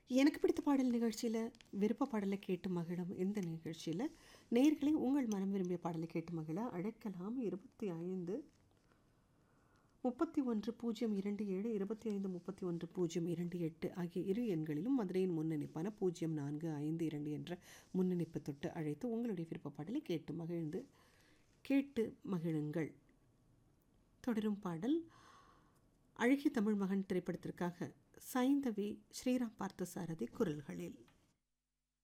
எனக்கு பிடித்த பாடல் நிகழ்ச்சியில் விருப்ப பாடலை கேட்டு மகிழும் இந்த நிகழ்ச்சியில் நேர்களை உங்கள் மனம் விரும்பிய பாடலை கேட்டு மகிழ அழைக்கலாம் இருபத்தி ஐந்து முப்பத்தி ஒன்று பூஜ்ஜியம் இரண்டு ஏழு இருபத்தி ஐந்து முப்பத்தி ஒன்று பூஜ்ஜியம் இரண்டு எட்டு ஆகிய இரு எண்களிலும் மதுரையின் முன்னணிப்பான பூஜ்ஜியம் நான்கு ஐந்து இரண்டு என்ற முன்னணிப்பு தொட்டு அழைத்து உங்களுடைய விருப்ப பாடலை கேட்டு மகிழ்ந்து கேட்டு மகிழுங்கள் தொடரும் பாடல் அழகிய தமிழ் மகன் திரைப்படத்திற்காக சைந்தவி ஸ்ரீராம் பார்த்தசாரதி குரல்களில்